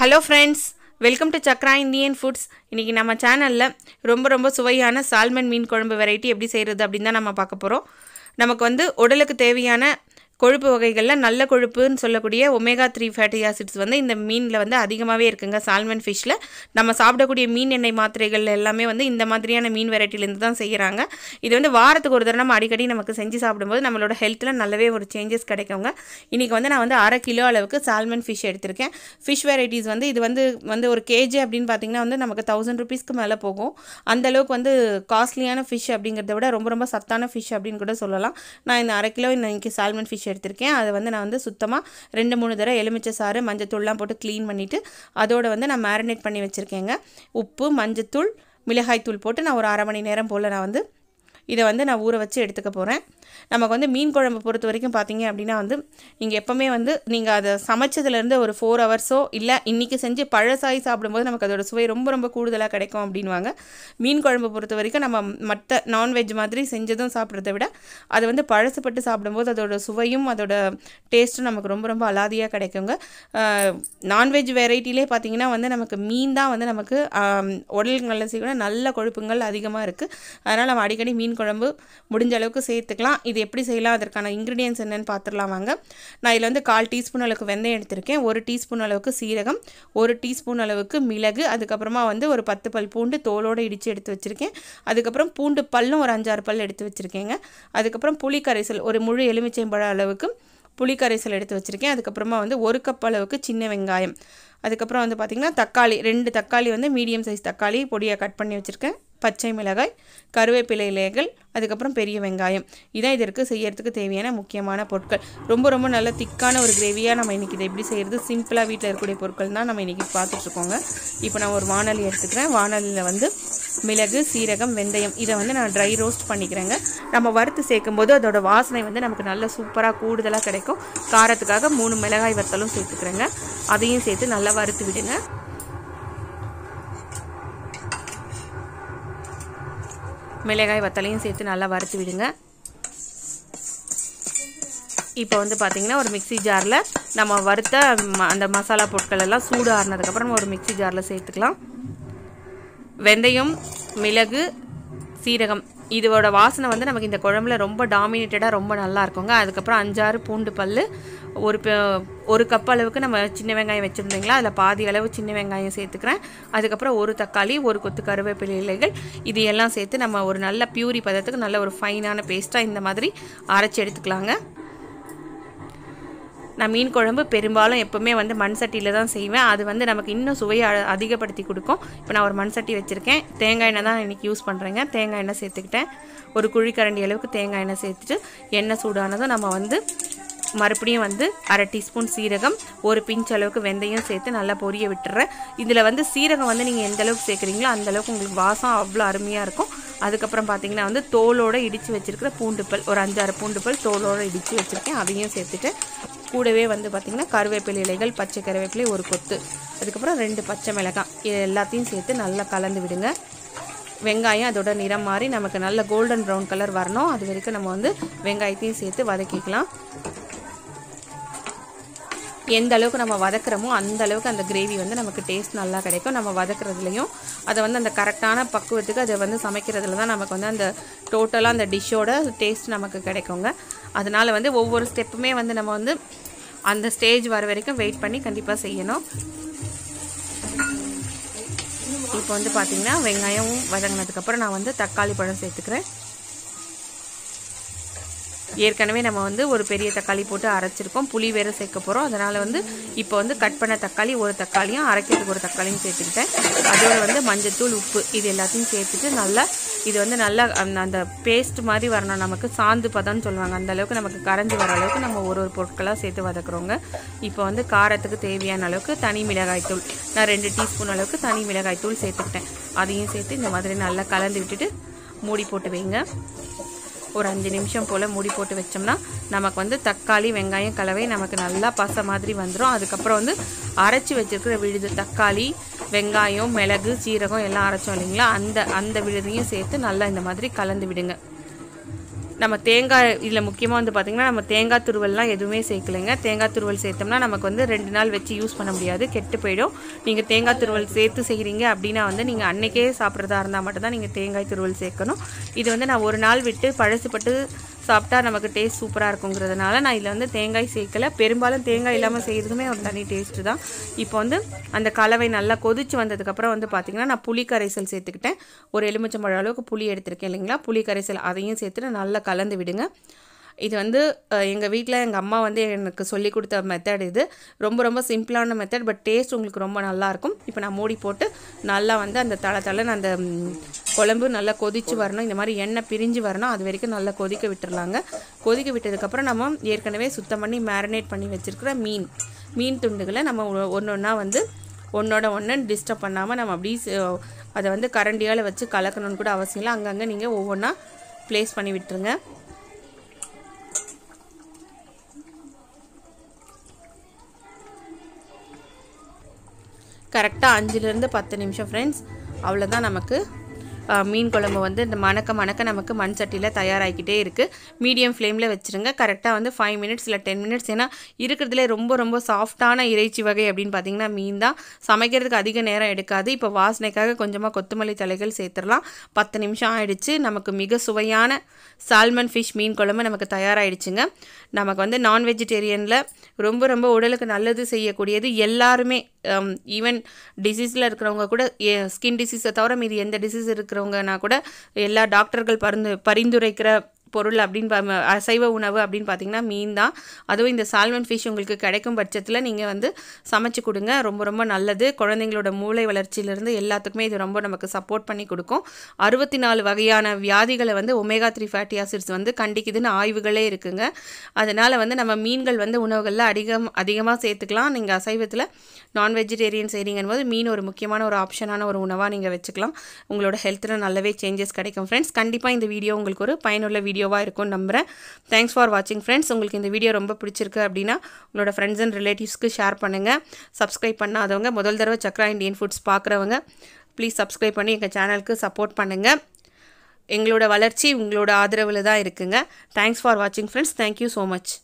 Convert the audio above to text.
hello friends welcome to Chakra Indian foods இன்றைக்கி நம்ம சேனலில் ரொம்ப ரொம்ப சுவையான சால்மன் மீன் குழம்பு வெரைட்டி எப்படி செய்கிறது அப்படின்னு தான் நம்ம பார்க்க போகிறோம் நமக்கு வந்து உடலுக்கு தேவையான கொழுப்பு வகைகளில் நல்ல கொழுப்புன்னு சொல்லக்கூடிய ஒமேகா த்ரீ ஃபேட்டி ஆசிட்ஸ் வந்து இந்த மீனில் வந்து அதிகமாகவே இருக்குங்க சால்மன் ஃபிஷ்ஷில் நம்ம சாப்பிடக்கூடிய மீன் எண்ணெய் மாத்திரைகள் எல்லாமே வந்து இந்த மாதிரியான மீன் வெரைட்டிலேருந்து தான் செய்கிறாங்க இது வந்து வாரத்துக்கு ஒரு தடவை நம்ம அடிக்கடி நமக்கு செஞ்சு சாப்பிடும்போது நம்மளோட ஹெல்த்தில் நல்லாவே ஒரு சேஞ்சஸ் கிடைக்குங்க இன்றைக்கி வந்து நான் வந்து அரை கிலோ அளவுக்கு சால்மன் ஃபிஷ் எடுத்திருக்கேன் ஃபிஷ் வெரைட்டிஸ் வந்து இது வந்து வந்து ஒரு கேஜி அப்படின்னு பார்த்தீங்கன்னா வந்து நமக்கு தௌசண்ட் ருபீஸ்க்கு மேலே போகும் அந்த அளவுக்கு வந்து காஸ்ட்லியான ஃபிஷ் அப்படிங்கிறத விட ரொம்ப ரொம்ப சத்தான ஃபிஷ் அப்படின்னு கூட சொல்லலாம் நான் இந்த அரை கிலோ இன்னைக்கு சால்மன் ஃபிஷ் எடுத்திருக்கேன் அதை வந்து நான் வந்து சுத்தமாக ரெண்டு மூணு தடவை எலுமிச்சை சாறு மஞ்சத்தூள்லாம் போட்டு க்ளீன் பண்ணிவிட்டு அதோட வந்து நான் மேரினேட் பண்ணி வச்சுருக்கேங்க உப்பு மஞ்சத்தூள் மிளகாய்த்தூள் போட்டு நான் ஒரு அரை மணி நேரம் போல் நான் வந்து இதை வந்து நான் ஊற வச்சு எடுத்துக்க போகிறேன் நமக்கு வந்து மீன் குழம்பு பொறுத்த வரைக்கும் பார்த்தீங்க அப்படின்னா வந்து நீங்கள் எப்போவுமே வந்து நீங்கள் அதை சமைச்சதுலேருந்து ஒரு ஃபோர் ஹவர்ஸோ இல்லை இன்றைக்கி செஞ்சு பழசாகி சாப்பிடும்போது நமக்கு அதோட சுவை ரொம்ப ரொம்ப கூடுதலாக கிடைக்கும் அப்படின்வாங்க மீன் குழம்பு பொறுத்த வரைக்கும் நம்ம மற்ற நான்வெஜ் மாதிரி செஞ்சதும் சாப்பிட்றத விட அது வந்து பழசுப்பட்டு சாப்பிடும்போது அதோட சுவையும் அதோட டேஸ்ட்டும் நமக்கு ரொம்ப ரொம்ப அலாதியாக கிடைக்குங்க நான்வெஜ் வெரைட்டிலே பார்த்தீங்கன்னா வந்து நமக்கு மீன் தான் வந்து நமக்கு உடல்களில் செய்யணும் நல்ல கொழுப்புங்கள் அதிகமாக இருக்குது அதனால் நம்ம அடிக்கடி மீன் குழம்பு முடிஞ்ச அளவுக்கு சேர்த்துக்கலாம் இது எப்படி செய்யலாம் அதற்கான இன்க்ரீடியன்ஸ் என்னென்னு பார்த்துடலாம் வாங்க நான் இதில் வந்து கால் டீஸ்பூன் அளவுக்கு வெந்தயம் எடுத்திருக்கேன் ஒரு டீஸ்பூன் அளவுக்கு சீரகம் ஒரு டீஸ்பூன் அளவுக்கு மிளகு அதுக்கப்புறமா வந்து ஒரு பத்து பல் பூண்டு தோலோடு இடித்து எடுத்து வச்சுருக்கேன் அதுக்கப்புறம் பூண்டு பல்லும் ஒரு அஞ்சாறு பல் எடுத்து வச்சுருக்கேங்க அதுக்கப்புறம் புளி கரைசல் ஒரு முழு எலுமிச்சைம்பழம் அளவுக்கு புளி கரைசல் எடுத்து வச்சுருக்கேன் அதுக்கப்புறமா வந்து ஒரு கப் அளவுக்கு சின்ன வெங்காயம் அதுக்கப்புறம் வந்து பார்த்திங்கன்னா தக்காளி ரெண்டு தக்காளி வந்து மீடியம் சைஸ் தக்காளி பொடியாக கட் பண்ணி வச்சுருக்கேன் பச்சை மிளகாய் கருவேப்பிலை இலைகள் அதுக்கப்புறம் பெரிய வெங்காயம் இதான் இதற்கு செய்யறதுக்கு தேவையான முக்கியமான பொருட்கள் ரொம்ப ரொம்ப நல்ல திக்கான ஒரு கிரேவியாக நம்ம இன்றைக்கி இதை எப்படி செய்கிறது சிம்பிளாக வீட்டில் இருக்கக்கூடிய பொருட்கள் தான் நம்ம இன்றைக்கி பார்த்துட்ருக்கோங்க இப்போ நான் ஒரு வானொலி எடுத்துக்கிறேன் வானொலியில் வந்து மிளகு சீரகம் வெந்தயம் இதை வந்து நான் ட்ரை ரோஸ்ட் பண்ணிக்கிறேங்க நம்ம வறுத்து சேர்க்கும் போது அதோட வாசனை வந்து நமக்கு நல்ல சூப்பராக கூடுதலாக கிடைக்கும் காரத்துக்காக மூணு மிளகாய் வத்தலும் சேர்த்துக்கிறேங்க அதையும் சேர்த்து நல்லா வறுத்து விடுங்க மிளகாய் வத்தலையும் சேர்த்து நல்லா வறுத்து விடுங்க இப்போ வந்து பார்த்திங்கன்னா ஒரு மிக்சி ஜாரில் நம்ம வறுத்த அந்த மசாலா பொருட்கள் எல்லாம் சூடு ஆறினதுக்கப்புறம் ஒரு மிக்சி ஜாரில் சேர்த்துக்கலாம் வெந்தயம் மிளகு சீரகம் இதோட வாசனை வந்து நமக்கு இந்த குழம்புல ரொம்ப டாமினேட்டடாக ரொம்ப நல்லா இருக்குங்க அதுக்கப்புறம் அஞ்சாறு பூண்டு பல் ஒரு ஒரு கப் அளவுக்கு நம்ம சின்ன வெங்காயம் வச்சுருந்தீங்களா அதில் பாதி அளவு சின்ன வெங்காயம் சேர்த்துக்கிறேன் அதுக்கப்புறம் ஒரு தக்காளி ஒரு கொத்து கருவேப்பிலை இலைகள் இது எல்லாம் சேர்த்து நம்ம ஒரு நல்ல பியூரி பதத்துக்கு நல்ல ஒரு ஃபைனான பேஸ்ட்டாக இந்த மாதிரி அரைச்சி எடுத்துக்கலாங்க நான் மீன் குழம்பு பெரும்பாலும் எப்போவுமே வந்து மண் சட்டியில் தான் செய்வேன் அது வந்து நமக்கு இன்னும் சுவையை அதிகப்படுத்தி கொடுக்கும் இப்போ நான் ஒரு மண் சட்டி வச்சுருக்கேன் தேங்காய் எண்ணெய் தான் இன்றைக்கி யூஸ் பண்ணுறேங்க தேங்காய் எண்ணெய் சேர்த்துக்கிட்டேன் ஒரு குழிக்கரண்டி அளவுக்கு தேங்காய் எண்ணெய் சேர்த்துட்டு எண்ணெய் சூடானதும் நம்ம வந்து மறுபடியும் வந்து அரை டீஸ்பூன் சீரகம் ஒரு பிஞ்ச் அளவுக்கு வெந்தயம் சேர்த்து நல்லா பொரிய விட்டுறேன் இதில் வந்து சீரகம் வந்து நீங்கள் எந்த அளவுக்கு சேர்க்குறீங்களோ அந்தளவுக்கு உங்களுக்கு வாசம் அவ்வளோ அருமையாக இருக்கும் அதுக்கப்புறம் பார்த்தீங்கன்னா வந்து தோலோடு இடித்து வச்சுருக்கிற பூண்டுப்பல் ஒரு அஞ்சாறு பூண்டுப்பல் தோலோடு இடித்து வச்சுருக்கேன் அதையும் சேர்த்துட்டு கூடவே வந்து பார்த்திங்கன்னா கருவேப்பிலை இலைகள் பச்சை கருவேப்பிலை ஒரு கொத்து அதுக்கப்புறம் ரெண்டு பச்சை மிளகாய் இது எல்லாத்தையும் சேர்த்து நல்லா கலந்து விடுங்க வெங்காயம் அதோட நிறம் மாறி நமக்கு நல்ல கோல்டன் ப்ரௌன் கலர் வரணும் அது வரைக்கும் நம்ம வந்து வெங்காயத்தையும் சேர்த்து வதக்கிக்கலாம் எந்த அளவுக்கு நம்ம வதக்குறோமோ அந்த அளவுக்கு அந்த கிரேவி வந்து நமக்கு டேஸ்ட் நல்லா கிடைக்கும் நம்ம வதக்குறதுலையும் அதை வந்து அந்த கரெக்டான பக்குவத்துக்கு அதை வந்து சமைக்கிறதுல தான் நமக்கு வந்து அந்த டோட்டலாக அந்த டிஷ்ஷோட டேஸ்ட் நமக்கு கிடைக்குங்க அதனால் வந்து ஒவ்வொரு ஸ்டெப்புமே வந்து நம்ம வந்து அந்த ஸ்டேஜ் வர வரைக்கும் வெயிட் பண்ணி கண்டிப்பாக செய்யணும் இப்போ வந்து பார்த்திங்கன்னா வெங்காயம் வதங்கினதுக்கப்புறம் நான் வந்து தக்காளி பழம் சேர்த்துக்கிறேன் ஏற்கனவே நம்ம வந்து ஒரு பெரிய தக்காளி போட்டு அரைச்சிருக்கோம் புளி வேறு சேர்க்க போகிறோம் அதனால் வந்து இப்போ வந்து கட் பண்ண தக்காளி ஒரு தக்காளியும் அரைக்கிறதுக்கு ஒரு தக்காளியும் சேர்த்துக்கிட்டேன் அதோட வந்து மஞ்சத்தூள் உப்பு இது எல்லாத்தையும் சேர்த்துட்டு நல்லா இது வந்து நல்லா அந்த பேஸ்ட் மாதிரி வரணும் நமக்கு சாந்து பதம்னு சொல்லுவாங்க அந்த அளவுக்கு நமக்கு கரைஞ்சி வர அளவுக்கு நம்ம ஒரு ஒரு பொருட்களாக சேர்த்து வதக்குறோங்க இப்போ வந்து காரத்துக்கு தேவையான அளவுக்கு தனி மிளகாய் தூள் நான் ரெண்டு டீஸ்பூன் அளவுக்கு தனி மிளகாய் தூள் சேர்த்துக்கிட்டேன் அதையும் சேர்த்து இந்த மாதிரி நல்லா கலந்து விட்டுட்டு மூடி போட்டு வைங்க ஒரு அஞ்சு நிமிஷம் போல் மூடி போட்டு வச்சோம்னா நமக்கு வந்து தக்காளி வெங்காயம் கலவை நமக்கு நல்லா பசை மாதிரி வந்துடும் அதுக்கப்புறம் வந்து அரைச்சி வச்சுருக்கிற விழுது தக்காளி வெங்காயம் மிளகு சீரகம் எல்லாம் அரைச்சோம் இல்லைங்களா அந்த அந்த விழுதையும் சேர்த்து நல்லா இந்த மாதிரி கலந்து விடுங்க நம்ம தேங்காய் இதில் முக்கியமாக வந்து பார்த்திங்கன்னா நம்ம தேங்காய் துருவல்லாம் எதுவுமே சேர்க்கலைங்க தேங்காய் துருவல் சேர்த்தோம்னா நமக்கு வந்து ரெண்டு நாள் வச்சு யூஸ் பண்ண முடியாது கெட்டு போயிடும் நீங்கள் தேங்காய் துருவல் சேர்த்து செய்கிறீங்க அப்படின்னா வந்து நீங்கள் அன்னைக்கே சாப்பிட்றதா இருந்தால் மட்டும்தான் நீங்கள் தேங்காய் துருவல் சேர்க்கணும் இது வந்து நான் ஒரு நாள் விட்டு பழசுப்பட்டு சாப்பிட்டா நமக்கு டேஸ்ட் சூப்பராக இருக்குங்கிறதுனால நான் இதில் வந்து தேங்காய் சேர்க்கல பெரும்பாலும் தேங்காய் இல்லாமல் செய்கிறதுமே ஒரு தனி டேஸ்ட்டு தான் இப்போ வந்து அந்த கலவை நல்லா கொதிச்சு வந்ததுக்கப்புறம் வந்து பார்த்திங்கன்னா நான் புளி கரைசல் சேர்த்துக்கிட்டேன் ஒரு எலுமிச்சம்பழம் அளவுக்கு புளி எடுத்திருக்கேன் இல்லைங்களா புளி கரைசல் அதையும் சேர்த்துட்டு நல்லா கலந்து விடுங்க இது வந்து எங்கள் வீட்டில் எங்கள் அம்மா வந்து எனக்கு சொல்லி கொடுத்த மெத்தட் இது ரொம்ப ரொம்ப சிம்பிளான மெத்தட் பட் டேஸ்ட் உங்களுக்கு ரொம்ப நல்லாயிருக்கும் இப்போ நான் மூடி போட்டு நல்லா வந்து அந்த தலை தலைன்னு அந்த ம், குழம்பு நல்லா கொதிச்சு வரணும் இந்த மாதிரி எண்ணெய் பிரிஞ்சு வரணும் அது வரைக்கும் நல்லா கொதிக்க விட்டுறலாங்க கொதிக்க விட்டதுக்கப்புறம் நம்ம ஏற்கனவே சுத்தம் பண்ணி மேரினேட் பண்ணி வச்சுருக்கிற மீன் மீன் துண்டுகளை நம்ம ஒன்று ஒன்றா வந்து ஒன்றோட ஒன்று டிஸ்டர்ப் பண்ணாமல் நம்ம அப்படியே ச- அதை வந்து கரண்டியால் வச்சு கலக்கணும்னு கூட அவசியம் இல்லை அங்கங்கே நீங்கள் ஒவ்வொன்றா ப்ளேஸ் பண்ணி விட்டுருங்க கரெக்டாக அஞ்சுலேருந்து பத்து நிமிஷம் ஃப்ரெண்ட்ஸ் அவ்வளோதான் நமக்கு ஆ, மீன் குழம்பு வந்து இந்த மணக்க மணக்க நமக்கு மண் சட்டியில் தயாராகிக்கிட்டே இருக்குது மீடியம் ஃப்ளேமில் வச்சுருங்க கரெக்டாக வந்து ஃபைவ் மினிட்ஸ் இல்லை டென் மினிட்ஸ் ஏன்னா இருக்கிறதுலே ரொம்ப ரொம்ப சாஃப்டான இறைச்சி வகை அப்படின்னு பார்த்தீங்கன்னா மீன் தான் சமைக்கிறதுக்கு அதிக நேரம் எடுக்காது இப்போ வாசனைக்காக கொஞ்சமாக கொத்தமல்லி தலைகள் சேர்த்துடலாம் பத்து நிமிஷம் ஆயிடுச்சு நமக்கு மிக சுவையான சால்மன் ஃபிஷ் மீன் குழம்பு நமக்கு தயாராகிடுச்சுங்க நமக்கு வந்து நான் வெஜிடேரியனில் ரொம்ப ரொம்ப உடலுக்கு நல்லது செய்யக்கூடியது எல்லாருமே ஈவன் டிசீஸில் இருக்கிறவங்க கூட ஸ்கின் டிசீஸை தவிர மீதி எந்த டிசீஸ் இருக்கிறவங்கன்னா கூட எல்லா டாக்டர்கள் பரிந்து பரிந்துரைக்கிற பொருள் அப்படின்னு பா- அசைவ உணவு அப்படின்னு பார்த்தீங்கன்னா மீன் தான் அதுவும் இந்த சால்மன் ஃபிஷ் உங்களுக்கு கிடைக்கும் பட்சத்தில் நீங்கள் வந்து சமைச்சு கொடுங்க ரொம்ப ரொம்ப நல்லது குழந்தைங்களோட மூளை வளர்ச்சியிலேருந்து எல்லாத்துக்குமே இது ரொம்ப நமக்கு சப்போர்ட் பண்ணி கொடுக்கும் அறுபத்தி நாலு வகையான வியாதிகளை வந்து ஒமேகா த்ரீ ஃபேட்டி ஆசிட்ஸ் வந்து கண்டிக்குதுன்னு ஆய்வுகளே இருக்குங்க அதனால் வந்து நம்ம மீன்கள் வந்து உணவுகளில் அதிகம் அதிகமாக சேர்த்துக்கலாம் நீங்கள் அசைவத்தில் நான் வெஜிடேரியன் செய்கிறீங்கன்னு போது மீன் ஒரு முக்கியமான ஒரு ஆப்ஷனான ஒரு உணவாக நீங்கள் வச்சுக்கலாம் உங்களோட ஹெல்த்தில் நல்லாவே சேஞ்சஸ் கிடைக்கும் ஃப்ரெண்ட்ஸ் கண்டிப்பாக இந்த வீடியோ உங்களுக்கு ஒரு பயனுள்ள வீடியோவாக இருக்கும்னு நம்புகிறேன் தேங்க்ஸ் ஃபார் வாட்சிங் ஃப்ரெண்ட்ஸ் உங்களுக்கு இந்த வீடியோ ரொம்ப பிடிச்சிருக்கு அப்படின்னா உங்களோட ஃப்ரெண்ட்ஸ் அண்ட் ரிலேட்டிவ்ஸ்க்கு ஷேர் பண்ணுங்கள் சப்ஸ்கிரைப் பண்ணாதவங்க முதல் தடவை சக்ரா இந்தியன் ஃபுட்ஸ் பார்க்குறவங்க ப்ளீஸ் சப்ஸ்கிரைப் பண்ணி எங்கள் சேனலுக்கு சப்போர்ட் பண்ணுங்கள் எங்களோட வளர்ச்சி உங்களோட ஆதரவில் தான் இருக்குங்க தேங்க்ஸ் ஃபார் வாட்சிங் ஃப்ரெண்ட்ஸ் தேங்க்யூ ஸோ மச்